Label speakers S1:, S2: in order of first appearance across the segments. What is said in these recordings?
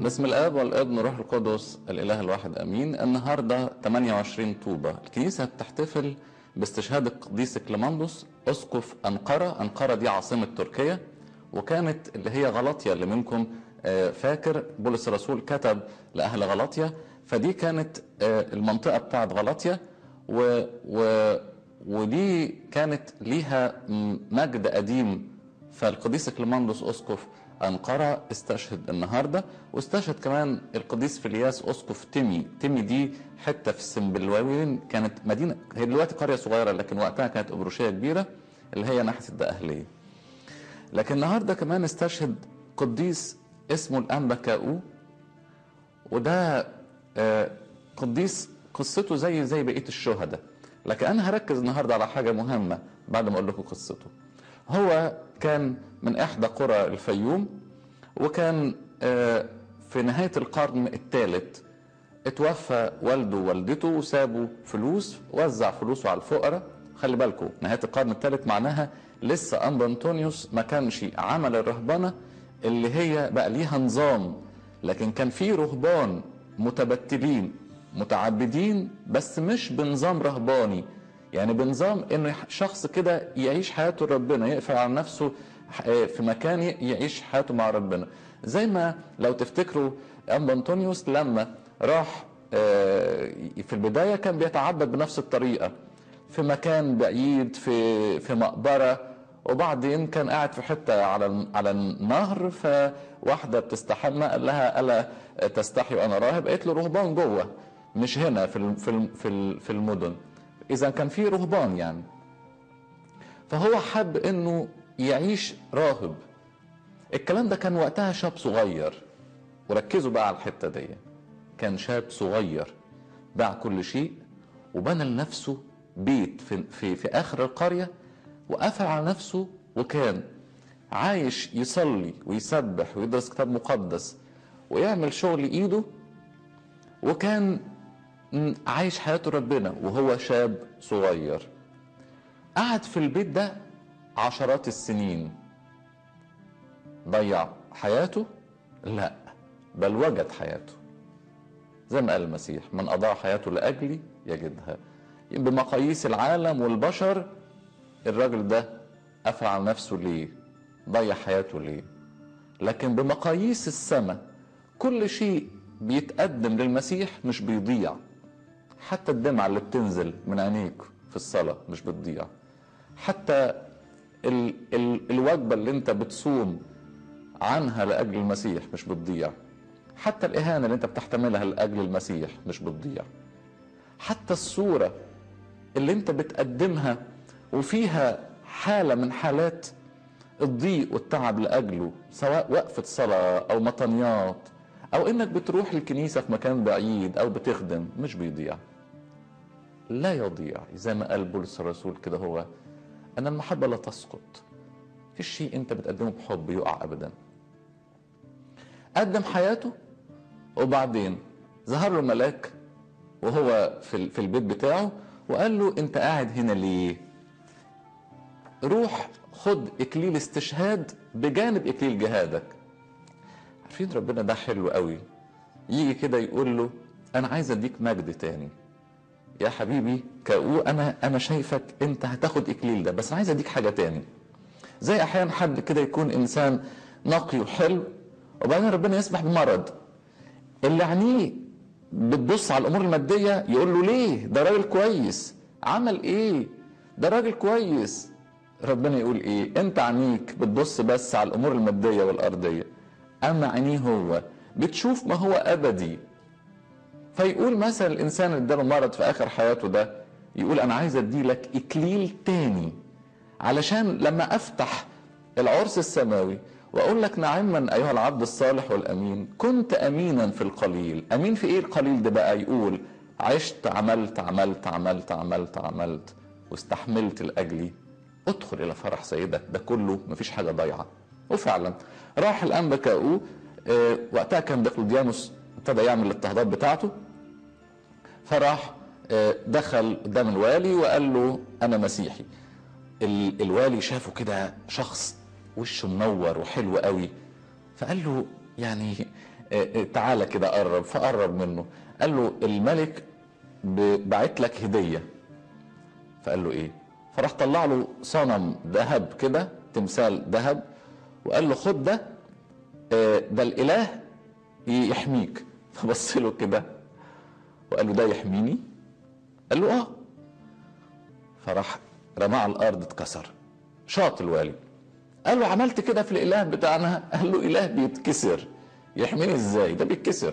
S1: باسم الاب والابن والروح القدس الاله الواحد امين النهارده 28 طوبه الكنيسه بتحتفل باستشهاد القديس كليماندوس اسقف انقره انقره دي عاصمه تركيا وكانت اللي هي غلطيا اللي منكم آه، فاكر بولس الرسول كتب لاهل غلطيا فدي كانت آه، المنطقه بتاعت غلطيا و, و ودي كانت ليها م- مجد قديم فالقديس كليماندوس اسقف انقره استشهد النهارده واستشهد كمان القديس فيلياس اسقف تيمي تيمي دي حته في السنبلاوين كانت مدينه هي دلوقتي قريه صغيره لكن وقتها كانت ابروشيه كبيره اللي هي ناحيه الدقهليه لكن النهارده كمان استشهد قديس اسمه الانبا كاؤو وده آه، قديس قصته زي زي بقيه الشهداء لكن انا هركز النهارده على حاجه مهمه بعد ما اقول لكم قصته هو كان من احدى قرى الفيوم وكان آه، في نهايه القرن الثالث اتوفى والده ووالدته وسابوا فلوس وزع فلوسه على الفقراء خلي بالكم نهايه القرن الثالث معناها لسه انبا انطونيوس ما كانش عمل الرهبنه اللي هي بقى ليها نظام لكن كان في رهبان متبتلين متعبدين بس مش بنظام رهباني يعني بنظام انه شخص كده يعيش حياته ربنا يقفل على نفسه في مكان يعيش حياته مع ربنا زي ما لو تفتكروا انبا انطونيوس لما راح آه، في البدايه كان بيتعبد بنفس الطريقه في مكان بعيد في في مقبره وبعدين كان قاعد في حته على على النهر فواحده بتستحمى قال لها الا تستحي وانا راهب قالت له رهبان جوه مش هنا في الم- في الم- في ال- في المدن اذا كان في رهبان يعني فهو حب انه يعيش راهب الكلام ده كان وقتها شاب صغير وركزوا بقى على الحته دي كان شاب صغير باع كل شيء وبنى لنفسه بيت في, في, في اخر القريه وقفل على نفسه وكان عايش يصلي ويسبح ويدرس كتاب مقدس ويعمل شغل ايده وكان م- عايش حياته ربنا وهو شاب صغير قعد في البيت ده عشرات السنين ضيع حياته لا بل وجد حياته زي ما قال المسيح من أضاع حياته لأجلي يجدها بمقاييس العالم والبشر الراجل ده قفل على نفسه ليه ضيع حياته ليه لكن بمقاييس السماء كل شيء بيتقدم للمسيح مش بيضيع حتى الدمعة اللي بتنزل من عينيك في الصلاة مش بتضيع حتى ال ال الوجبة اللي انت بتصوم عنها لأجل المسيح مش بتضيع حتى الإهانة اللي انت بتحتملها لأجل المسيح مش بتضيع حتى الصورة اللي انت بتقدمها وفيها حالة من حالات الضيق والتعب لأجله سواء وقفة صلاة أو مطنيات أو إنك بتروح الكنيسة في مكان بعيد أو بتخدم مش بيضيع لا يضيع زي ما قال بولس الرسول كده هو أن المحبة لا تسقط في شيء أنت بتقدمه بحب يقع أبدا قدم حياته وبعدين ظهر له ملاك وهو في ال- في البيت بتاعه وقال له انت قاعد هنا ليه روح خد اكليل استشهاد بجانب اكليل جهادك عارفين ربنا ده حلو قوي يجي كده يقول له انا عايز اديك مجد تاني يا حبيبي كاو انا انا شايفك انت هتاخد اكليل ده بس انا عايز اديك حاجه تاني زي احيانا حد كده يكون انسان نقي وحلو وبعدين ربنا يسمح بمرض اللي عينيه بتبص على الامور الماديه يقول له ليه ده راجل كويس عمل ايه ده راجل كويس ربنا يقول ايه انت عينيك بتبص بس على الامور الماديه والارضيه اما عينيه هو بتشوف ما هو ابدي فيقول مثلا الانسان اللي اداله مرض في اخر حياته ده يقول انا عايز ادي لك اكليل تاني علشان لما افتح العرس السماوي واقول لك نعما ايها العبد الصالح والامين كنت امينا في القليل امين في ايه القليل ده بقى يقول عشت عملت عملت عملت عملت عملت واستحملت لاجلي ادخل الى فرح سيدك ده كله مفيش حاجه ضايعه وفعلا راح الانبا كاو آه، وقتها كان دقلديانوس ابتدى يعمل الاضطهادات بتاعته فراح آه، دخل قدام الوالي وقال له انا مسيحي ال- الوالي شافه كده شخص وشه منور وحلو قوي فقال له يعني آه، آه، تعالى كده قرب فقرب منه قال له الملك ب- بعت لك هديه فقال له ايه فراح طلع له صنم ذهب كده تمثال ذهب وقال له خد ده آه، ده الاله يحميك فبص له كده وقال له ده يحميني قال له اه فراح رماه على الارض اتكسر شاط الوالي قال له عملت كده في الاله بتاعنا قال له اله بيتكسر يحميني ازاي ده بيتكسر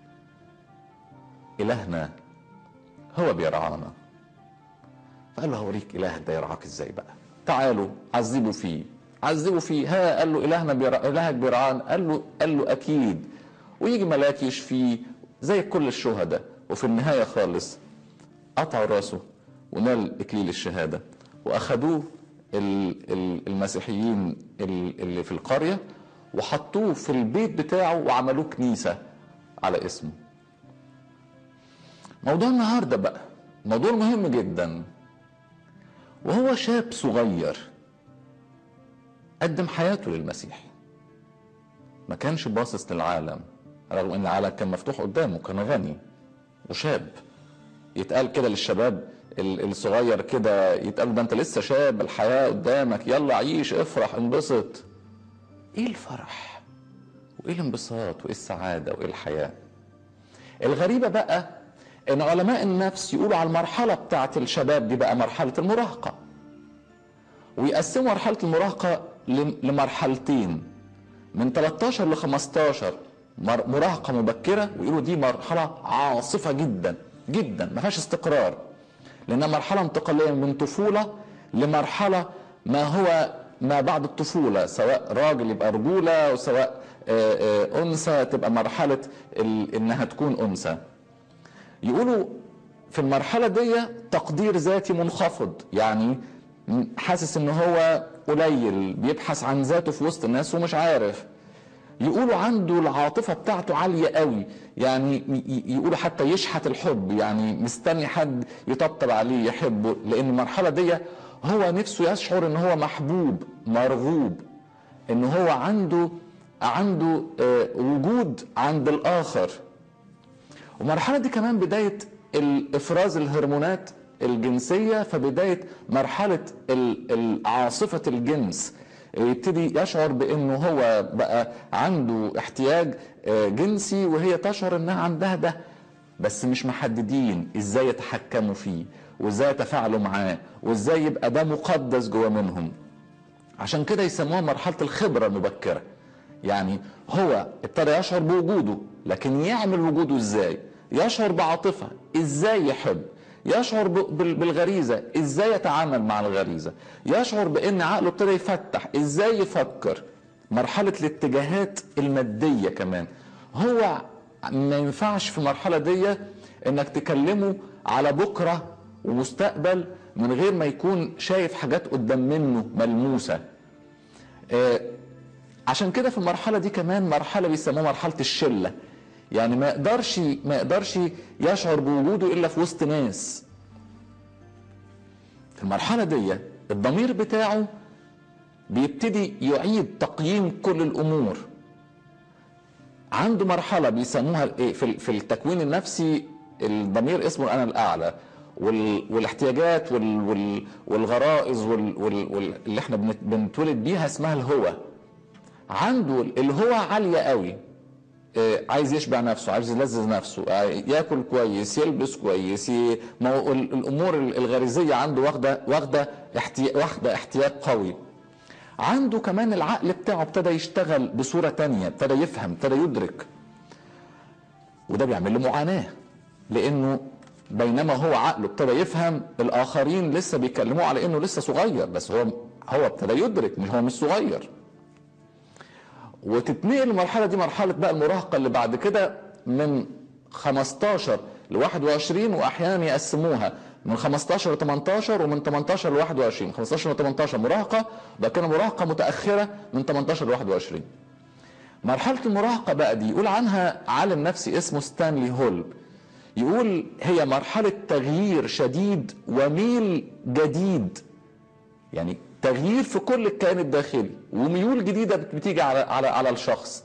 S1: الهنا هو بيرعانا فقال له هوريك الهك ده يرعاك ازاي بقى تعالوا عذبوا فيه عذبوا فيه ها قال له الهنا بيرع... الهك بيرعان قال له قال له اكيد ويجي ملاك يشفيه زي كل الشهداء وفي النهايه خالص قطعوا راسه ونال اكليل الشهاده واخدوه ال- ال- المسيحيين ال- اللي في القريه وحطوه في البيت بتاعه وعملوه كنيسه على اسمه موضوع النهارده بقى موضوع مهم جدا وهو شاب صغير قدم حياته للمسيح ما كانش باصص للعالم رغم ان العالم كان مفتوح قدامه كان غني وشاب يتقال كده للشباب ال- الصغير كده يتقال ده انت لسه شاب الحياة قدامك يلا عيش افرح انبسط ايه الفرح وايه الانبساط وايه السعادة وايه الحياة الغريبة بقى ان علماء النفس يقولوا على المرحلة بتاعت الشباب دي بقى مرحلة المراهقة ويقسموا مرحلة المراهقة لم- لمرحلتين من 13 ل 15 مر- مراهقة مبكرة ويقولوا دي مرحلة عاصفة جدا جدا ما فيهاش استقرار لأنها مرحلة انتقالية من طفولة لمرحلة ما هو ما بعد الطفولة سواء راجل يبقى رجولة وسواء آه، آه، أنثى تبقى مرحلة ال- إنها تكون أنثى يقولوا في المرحلة دي تقدير ذاتي منخفض يعني حاسس ان هو قليل بيبحث عن ذاته في وسط الناس ومش عارف يقولوا عنده العاطفة بتاعته عالية قوي يعني ي- ي- يقولوا حتى يشحت الحب يعني مستني حد يطبطب عليه يحبه لان المرحلة دي هو نفسه يشعر ان هو محبوب مرغوب ان هو عنده عنده آه، وجود عند الاخر والمرحلة دي كمان بداية الإفراز الهرمونات الجنسية فبداية مرحلة ال- ال- عاصفة الجنس يبتدي يشعر بأنه هو بقى عنده احتياج آه، جنسي وهي تشعر أنها عندها ده بس مش محددين ازاي يتحكموا فيه وازاي يتفاعلوا معاه وازاي يبقى ده مقدس جوه منهم عشان كده يسموها مرحلة الخبرة المبكرة يعني هو ابتدى يشعر بوجوده لكن يعمل وجوده ازاي يشعر بعاطفة ازاي يحب يشعر ب- بال- بالغريزة ازاي يتعامل مع الغريزة يشعر بان عقله ابتدى يفتح ازاي يفكر مرحلة الاتجاهات المادية كمان هو ما ينفعش في المرحلة دي انك تكلمه على بكرة ومستقبل من غير ما يكون شايف حاجات قدام منه ملموسة آه، عشان كده في المرحلة دي كمان مرحلة بيسموها مرحلة الشلة يعني ما يقدرش ما يقدرش يشعر بوجوده الا في وسط ناس في المرحلة دي الضمير بتاعه بيبتدي يعيد تقييم كل الامور عنده مرحلة بيسموها ايه في في التكوين النفسي الضمير اسمه الانا الاعلى وال والاحتياجات وال وال والغرائز وال وال وال اللي احنا بنت- بنتولد بيها اسمها الهوى عنده الهوى عالية قوي آه، عايز يشبع نفسه عايز يلذذ نفسه آه، ياكل كويس يلبس كويس ي- ما هو ال- الامور الغريزيه عنده واخده واخده احتياج واخده احتياج قوي عنده كمان العقل بتاعه ابتدى يشتغل بصوره تانية ابتدى يفهم ابتدى يدرك وده بيعمل له معاناه لانه بينما هو عقله ابتدى يفهم الاخرين لسه بيكلموه على انه لسه صغير بس هو هو ابتدى يدرك مش هو مش صغير وتتنقل المرحله دي مرحله بقى المراهقه اللي بعد كده من 15 ل 21 واحيانا يقسموها من 15 ل 18 ومن 18 ل 21 15 ل 18 مراهقه وبعد كده مراهقه متاخره من 18 ل 21 مرحله المراهقه بقى دي يقول عنها عالم نفسي اسمه ستانلي هول يقول هي مرحله تغيير شديد وميل جديد يعني تغيير في كل الكيان الداخلي وميول جديده بت- بتيجي على على على الشخص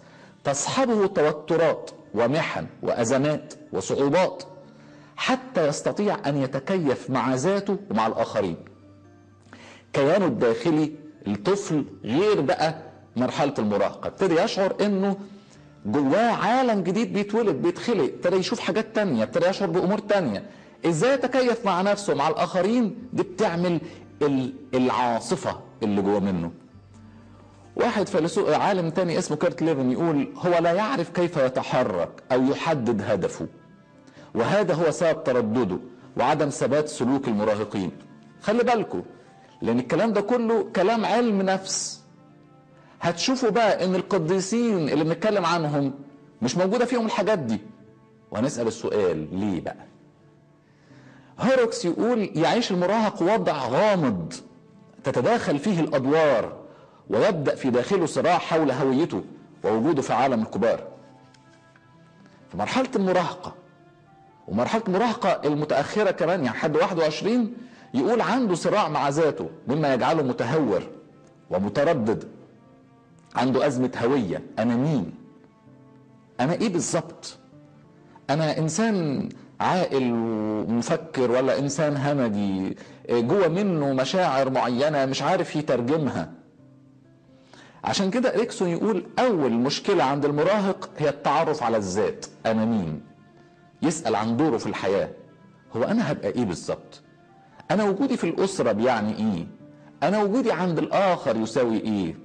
S2: تصحبه توترات ومحن وازمات وصعوبات حتى يستطيع ان يتكيف مع ذاته ومع الاخرين كيانه الداخلي الطفل غير بقى مرحله المراهقه ابتدي يشعر انه جواه عالم جديد بيتولد بيتخلق ابتدى يشوف حاجات تانية ابتدى يشعر بامور تانية ازاي يتكيف مع نفسه ومع الاخرين دي بتعمل العاصفه اللي جوه منه واحد فيلسوف عالم تاني اسمه كيرت ليفن يقول هو لا يعرف كيف يتحرك او يحدد هدفه وهذا هو سبب تردده وعدم ثبات سلوك المراهقين خلي بالكم لان الكلام ده كله كلام علم نفس هتشوفوا بقى ان القديسين اللي بنتكلم عنهم مش موجوده فيهم الحاجات دي وهنسال السؤال ليه بقى هوروكس يقول يعيش المراهق وضع غامض تتداخل فيه الادوار ويبدا في داخله صراع حول هويته ووجوده في عالم الكبار في مرحله المراهقه ومرحله المراهقه المتاخره كمان يعني حد 21 يقول عنده صراع مع ذاته مما يجعله متهور ومتردد عنده أزمة هوية أنا مين أنا إيه بالظبط أنا إنسان عاقل ومفكر ولا إنسان همجي جوه منه مشاعر معينة مش عارف يترجمها عشان كده إريكسون يقول أول مشكلة عند المراهق هي التعرف على الذات أنا مين يسأل عن دوره في الحياة هو أنا هبقى إيه بالظبط أنا وجودي في الأسرة بيعني إيه أنا وجودي عند الآخر يساوي إيه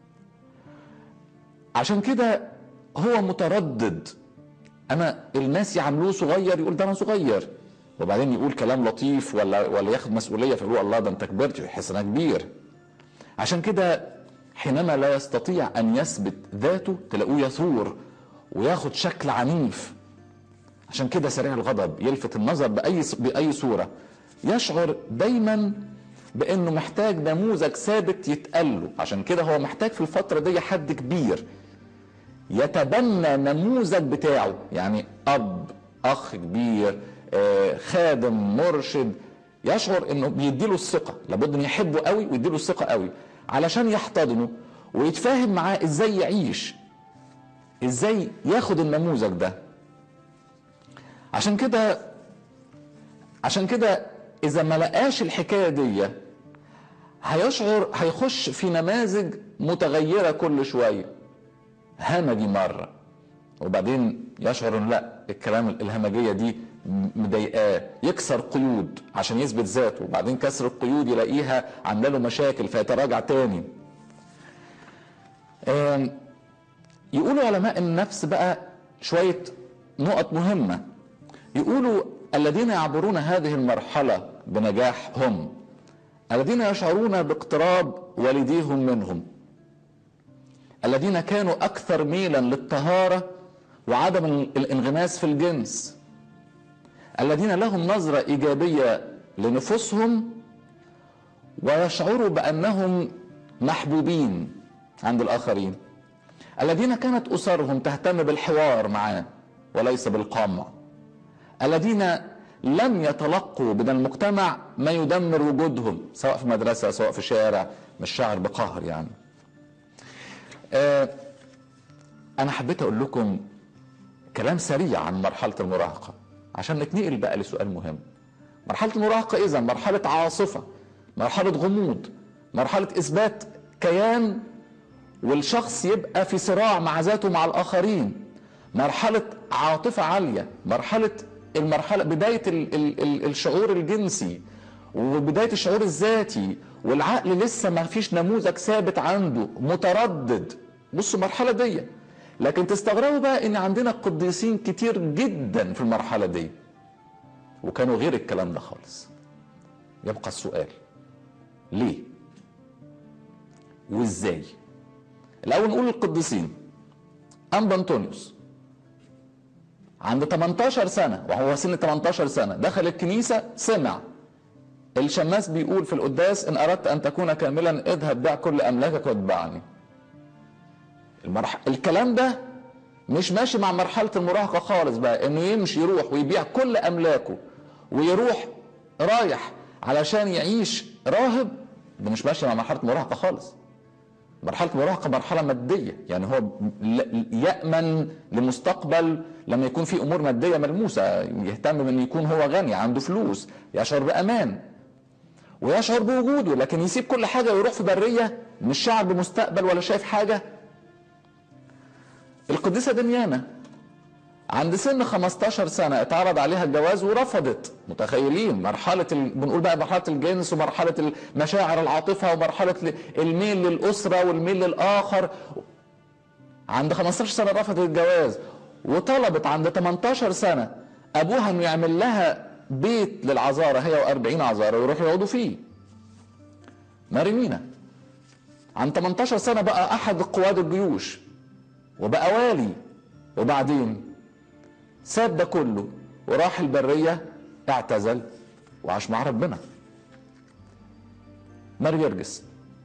S2: عشان كده هو متردد انا الناس يعاملوه صغير يقول ده انا صغير وبعدين يقول كلام لطيف ولا ولا ياخد مسؤوليه فيقول الله ده انت كبرت يحس انا كبير عشان كده حينما لا يستطيع ان يثبت ذاته تلاقوه يثور وياخد شكل عنيف عشان كده سريع الغضب يلفت النظر باي باي صوره يشعر دايما بانه محتاج نموذج ثابت يتقال له عشان كده هو محتاج في الفتره دي حد كبير يتبنى نموذج بتاعه يعني اب اخ كبير خادم مرشد يشعر انه بيديله الثقه لابد ان يحبه قوي ويديله الثقه قوي علشان يحتضنه ويتفاهم معاه ازاي يعيش ازاي ياخد النموذج ده عشان كده عشان كده اذا ما لقاش الحكايه دي هيشعر هيخش في نماذج متغيره كل شويه همجي مره وبعدين يشعر ان لا الكلام الهمجيه دي مضايقاه يكسر قيود عشان يثبت ذاته وبعدين كسر القيود يلاقيها عامله له مشاكل فيتراجع تاني يقولوا علماء النفس بقى شويه نقط مهمه يقولوا الذين يعبرون هذه المرحله بنجاح هم الذين يشعرون باقتراب والديهم منهم الذين كانوا اكثر ميلا للطهاره وعدم الانغماس في الجنس الذين لهم نظره ايجابيه لنفوسهم ويشعروا بانهم محبوبين عند الاخرين الذين كانت اسرهم تهتم بالحوار معاه وليس بالقمع الذين لم يتلقوا من المجتمع ما يدمر وجودهم سواء في مدرسه سواء في شارع مش شاعر بقهر يعني آه انا حبيت اقول لكم كلام سريع عن مرحله المراهقه عشان نتنقل بقى لسؤال مهم مرحله المراهقه اذا مرحله عاصفه مرحله غموض مرحله اثبات كيان والشخص يبقى في صراع مع ذاته مع الاخرين مرحله عاطفه عاليه مرحله المرحله بدايه ال ال ال الشعور الجنسي وبدايه الشعور الذاتي والعقل لسه ما فيش نموذج ثابت عنده متردد بصوا المرحله دي لكن تستغربوا بقى ان عندنا قديسين كتير جدا في المرحله دي وكانوا غير الكلام ده خالص يبقى السؤال ليه وازاي الاول نقول القديسين انبا انطونيوس عند 18 سنة وهو سن 18 سنة دخل الكنيسة سمع الشماس بيقول في القداس إن أردت أن تكون كاملا اذهب بيع كل أملاكك واتبعني المرح... الكلام ده مش ماشي مع مرحلة المراهقة خالص بقى إنه يمشي يروح ويبيع كل أملاكه ويروح رايح علشان يعيش راهب ده مش ماشي مع مرحلة المراهقة خالص مرحله المراهقه مرحله ماديه يعني هو ل- يامن لمستقبل لما يكون في امور ماديه ملموسه يهتم بان يكون هو غني عنده فلوس يشعر بامان ويشعر بوجوده لكن يسيب كل حاجه ويروح في بريه مش شاعر بمستقبل ولا شايف حاجه القديسه دميانه عند سن 15 سنة اتعرض عليها الجواز ورفضت متخيلين مرحلة ال... بنقول بقى مرحلة الجنس ومرحلة المشاعر العاطفة ومرحلة ال- الميل للأسرة والميل للآخر عند 15 سنة رفضت الجواز وطلبت عند 18 سنة أبوها إنه يعمل لها بيت للعذارى هي و40 عذارى ويروحوا يقعدوا فيه ماريمينا عند 18 سنة بقى أحد قواد الجيوش وبقى والي وبعدين ساب ده كله وراح البرية اعتزل وعاش مع ربنا ماري جرجس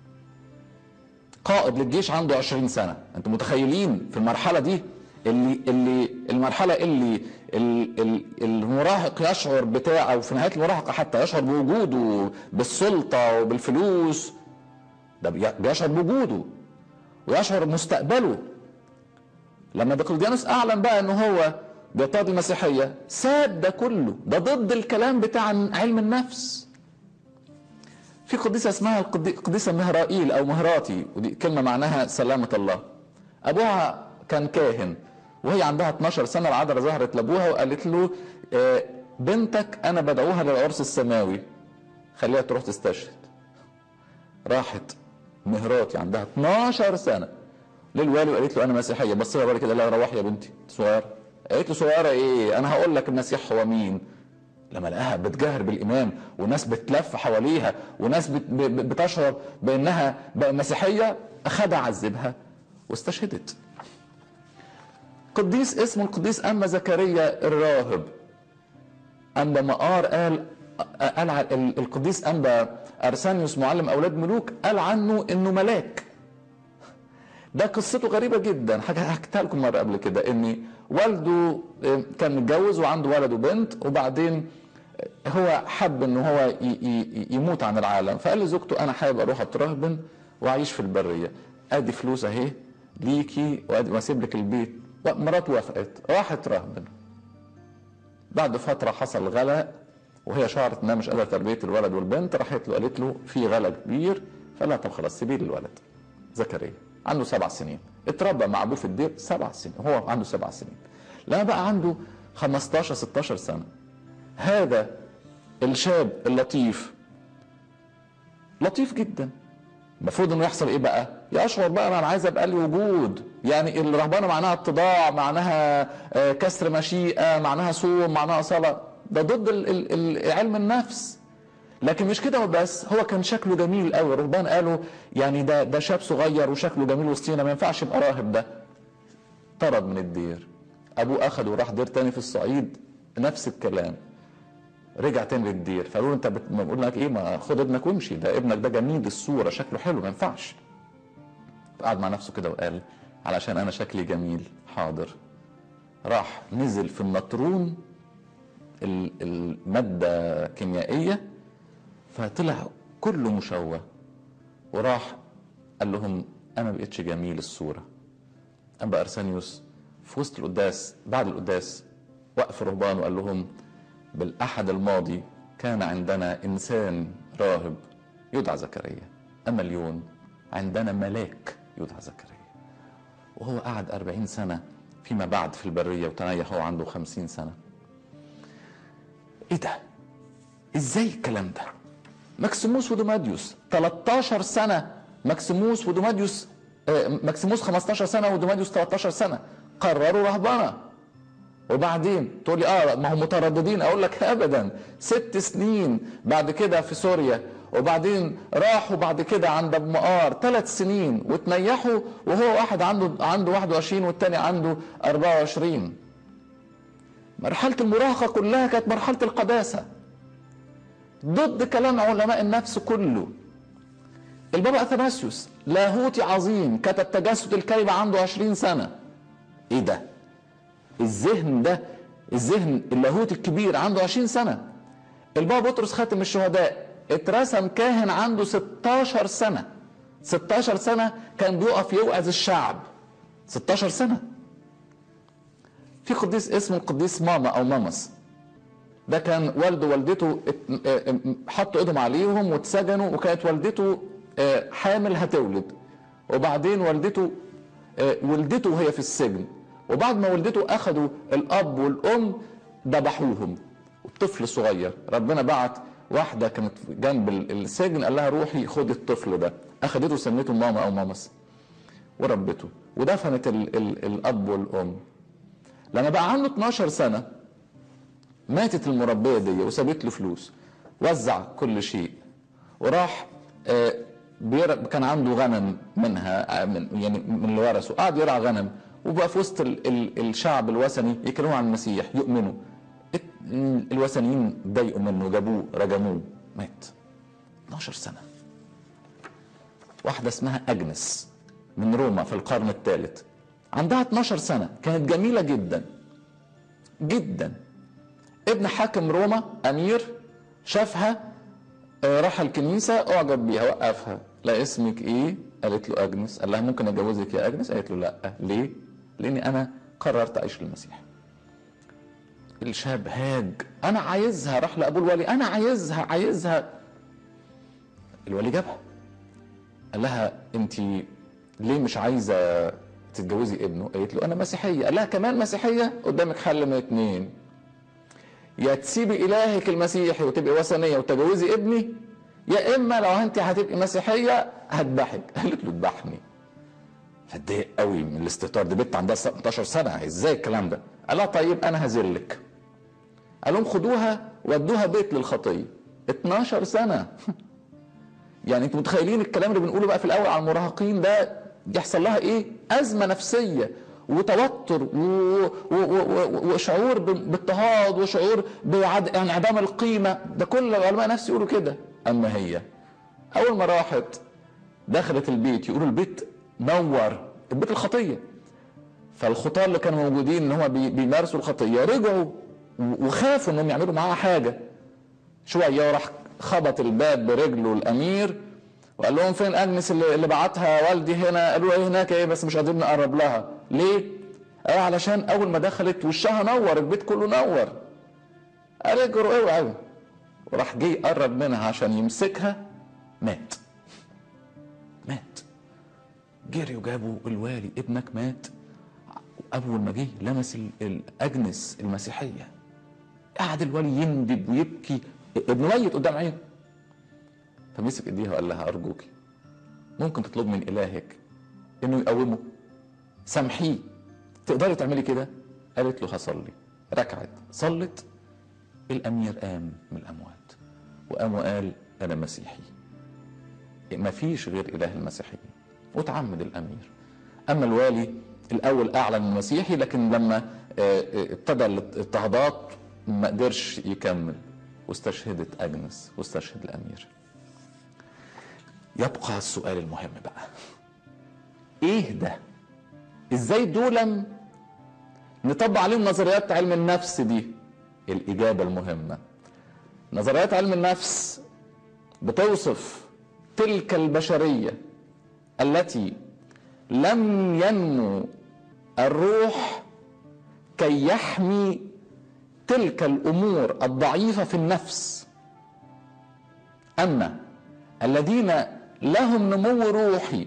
S2: قائد للجيش عنده 20 سنة انتوا متخيلين في المرحلة دي اللي اللي المرحلة اللي ال- ال- المراهق يشعر بتاع او في نهاية المراهقة حتى يشعر بوجوده بالسلطة وبالفلوس ده بي- بيشعر بوجوده ويشعر بمستقبله لما دقلديانوس اعلن بقى ان هو بيضطهد المسيحيه ساب ده كله ده ضد الكلام بتاع علم النفس في قديسه اسمها القدي- القديسه مهرائيل او مهراتي ودي كلمه معناها سلامه الله ابوها كان كاهن وهي عندها 12 سنه العذراء ظهرت لابوها وقالت له آه، بنتك انا بدعوها للعرس السماوي خليها تروح تستشهد راحت مهراتي عندها 12 سنه للوالي وقالت له انا مسيحيه بص لها الوالي كده لا روحي يا بنتي صغيره قالت له صغيره ايه انا هقول لك المسيح هو مين لما لقاها بتجاهر بالايمان وناس بتلف حواليها وناس بت- ب- ب- بتشعر بانها بقى مسيحيه اخدها عذبها واستشهدت قديس اسمه القديس اما زكريا الراهب أنبا مقار قال قال ع- ال- القديس أنبا أرسانيوس معلم أولاد ملوك قال عنه إنه ملاك ده قصته غريبة جدا حاجة حكيتها لكم مرة قبل كده إن والده آه، كان متجوز وعنده ولد وبنت وبعدين آه، هو حب إن هو ي- ي- يموت عن العالم فقال لزوجته أنا حابب أروح أترهبن وأعيش في البرية أدي فلوس أهي ليكي وأدي- وأسيب لك البيت مراته وافقت راحت رهبن بعد فترة حصل غلاء وهي شعرت انها مش قادرة تربية الولد والبنت راحت له قالت له في غلا كبير فقال لها طب خلاص سيبي لي الولد زكريا عنده سبع سنين اتربى مع ابوه في الدير سبع سنين هو عنده سبع سنين لما بقى عنده 15 16 سنة هذا الشاب اللطيف لطيف جدا المفروض انه يحصل ايه بقى؟ يشعر بقى انا عايز ابقى لي وجود، يعني الرهبنه معناها اتضاع، معناها آه، كسر مشيئه، معناها صوم، معناها صلاه، ده ضد ال- ال- ال- علم النفس. لكن مش كده وبس، هو كان شكله جميل قوي، الرهبان قالوا يعني ده ده شاب صغير وشكله جميل وسطينا ما ينفعش يبقى راهب ده. طرد من الدير. ابوه اخده وراح دير تاني في الصعيد نفس الكلام. رجع تاني للدير فقالوا له انت بت- ما بقول لك ايه ما خد ابنك وامشي ده ابنك ده جميل الصوره شكله حلو ما ينفعش قعد مع نفسه كده وقال علشان انا شكلي جميل حاضر راح نزل في النطرون ال- الماده كيميائيه فطلع كله مشوه وراح قال لهم انا ما بقتش جميل الصوره انبا ارسانيوس في وسط القداس بعد القداس وقف رهبان وقال لهم بالاحد الماضي كان عندنا انسان راهب يدعى زكريا اما اليوم عندنا ملاك يدعى زكريا وهو قعد أربعين سنة فيما بعد في البرية وتنيح هو عنده خمسين سنة ايه ده ازاي الكلام ده مكسيموس ودوماديوس 13 سنة مكسيموس ودوماديوس آه، مكسيموس 15 سنة ودوماديوس 13 سنة قرروا رهبنة وبعدين تقول لي اه ما هم مترددين اقول لك ابدا ست سنين بعد كده في سوريا وبعدين راحوا بعد كده عند ابو مقار ثلاث سنين وتنيحوا وهو واحد عنده عنده 21 والتاني عنده 24 مرحلة المراهقة كلها كانت مرحلة القداسة ضد كلام علماء النفس كله البابا اثناسيوس لاهوتي عظيم كتب تجسد الكلمة عنده 20 سنة ايه ده الذهن ده الذهن اللاهوت الكبير عنده 20 سنة البابا بطرس خاتم الشهداء اترسم كاهن عنده 16 سنة 16 سنة كان بيقف يوعظ الشعب 16 سنة في قديس اسمه القديس ماما او مامس ده كان والده ووالدته ات- اه- اه- حطوا ايدهم عليهم واتسجنوا وكانت والدته اه، حامل هتولد وبعدين والدته اه، ولدته وهي في السجن وبعد ما ولدته اخذوا الاب والام ذبحوهم الطفل صغير ربنا بعت واحده كانت جنب ال- السجن قال لها روحي خدي الطفل ده اخذته سميته ماما او مامس وربته ودفنت ال ال الاب والام لما بقى عنده 12 سنه ماتت المربيه دي وسابت له فلوس وزع كل شيء وراح آه، بير... كان عنده غنم منها آه، من يعني من اللي ورثه قعد يرعى غنم وبقى في وسط ال... ال... الشعب الوثني يكلموا عن المسيح يؤمنوا ات- الوثنيين ضايقوا منه جابوه رجموه مات 12 سنه واحده اسمها اجنس من روما في القرن الثالث عندها 12 سنه كانت جميله جدا جدا ابن حاكم روما امير شافها آه، راح الكنيسه اعجب بيها وقفها لا اسمك ايه قالت له اجنس قال لها ممكن اتجوزك يا اجنس قالت له لا ليه لاني انا قررت اعيش للمسيح الشاب هاج انا عايزها راح لابو الولي انا عايزها عايزها الولي جابها قال لها انت ليه مش عايزه تتجوزي ابنه قالت له انا مسيحيه قال لها كمان مسيحيه قدامك حل من اتنين يا تسيبي الهك المسيحي وتبقي وثنيه وتجوزي ابني يا اما لو انت هتبقي مسيحيه هذبحك قالت له اذبحني فاتضايق قوي من الاستهتار دي بنت عندها 16 سنه ازاي الكلام ده قال لها طيب انا هذلك قال لهم خدوها ودوها بيت للخطيه 12 سنه يعني انتوا متخيلين الكلام اللي بنقوله بقى في الاول على المراهقين ده يحصل لها ايه ازمه نفسيه وتوتر و... و... و... و... وشعور ب- باضطهاد وشعور بعد... انعدام القيمه ده كل العلماء نفس يقولوا كده اما هي اول ما راحت دخلت البيت يقولوا البيت نور البيت الخطيه فالخطاه اللي كانوا موجودين ان هم بي... بيمارسوا الخطيه رجعوا و- وخافوا انهم يعملوا معاها حاجه شويه وراح خبط الباب برجله الامير وقال لهم فين اجنس اللي, اللي بعتها والدي هنا قالوا له ايه هناك ايه بس مش قادرين نقرب لها ليه قال علشان اول ما دخلت وشها نور البيت كله نور قال اجروا اوعوا وراح جه يقرب منها عشان يمسكها مات مات جري وجابوا الوالي ابنك مات اول ما جه لمس ال- الاجنس المسيحيه قعد الولي يندب ويبكي ابن ميت قدام عينه فمسك ايديها وقال لها ارجوك ممكن تطلب من الهك انه يقومه سامحيه تقدري تعملي كده قالت له هصلي ركعت صلت الامير قام من الاموات وقام وقال انا مسيحي ما فيش غير اله المسيحيين وتعمد الامير اما الوالي الاول اعلن المسيحي لكن لما آه، آه، ابتدى الاضطهادات ما قدرش يكمل واستشهدت اجنس واستشهد الامير يبقى السؤال المهم بقى ايه ده ازاي دول نطبق عليهم نظريات علم النفس دي الاجابه المهمه نظريات علم النفس بتوصف تلك البشريه التي لم ينمو الروح كي يحمي تلك الامور الضعيفه في النفس اما الذين لهم نمو روحي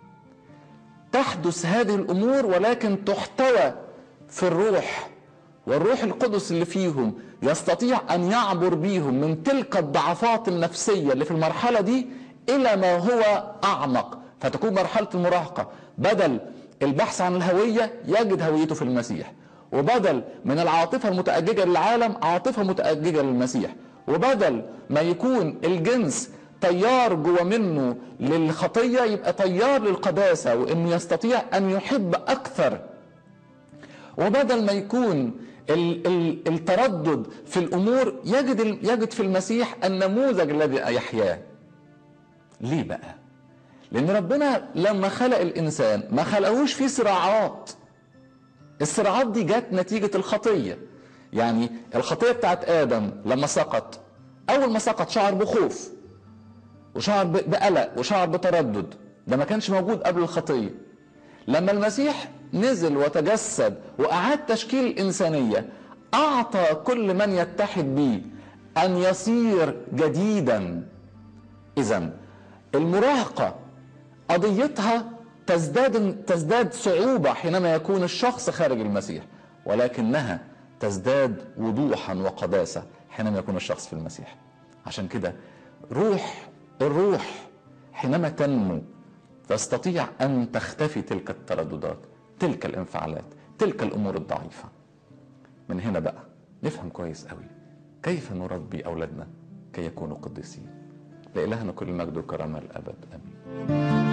S2: تحدث هذه الامور ولكن تحتوى في الروح والروح القدس اللي فيهم يستطيع ان يعبر بيهم من تلك الضعفات النفسيه اللي في المرحله دي الى ما هو اعمق فتكون مرحله المراهقه بدل البحث عن الهويه يجد هويته في المسيح وبدل من العاطفه المتاججه للعالم عاطفه متاججه للمسيح وبدل ما يكون الجنس تيار جوه منه للخطيه يبقى تيار للقداسه وانه يستطيع ان يحب اكثر وبدل ما يكون ال ال التردد في الامور يجد ال- يجد في المسيح النموذج الذي يحياه. ليه بقى؟ لان ربنا لما خلق الانسان ما خلقهوش في صراعات. الصراعات دي جت نتيجه الخطيه. يعني الخطيه بتاعت ادم لما سقط اول ما سقط شعر بخوف وشعر ب- بقلق وشعر بتردد ده ما كانش موجود قبل الخطيه لما المسيح نزل وتجسد واعاد تشكيل الانسانيه اعطى كل من يتحد به ان يصير جديدا اذا المراهقه قضيتها تزداد تزداد صعوبه حينما يكون الشخص خارج المسيح ولكنها تزداد وضوحا وقداسه حينما يكون الشخص في المسيح عشان كده روح الروح حينما تنمو تستطيع ان تختفي تلك الترددات تلك الانفعالات تلك الامور الضعيفه من هنا بقى نفهم كويس قوي كيف نربي اولادنا كي يكونوا قديسين لإلهنا كل المجد والكرامه الابد امين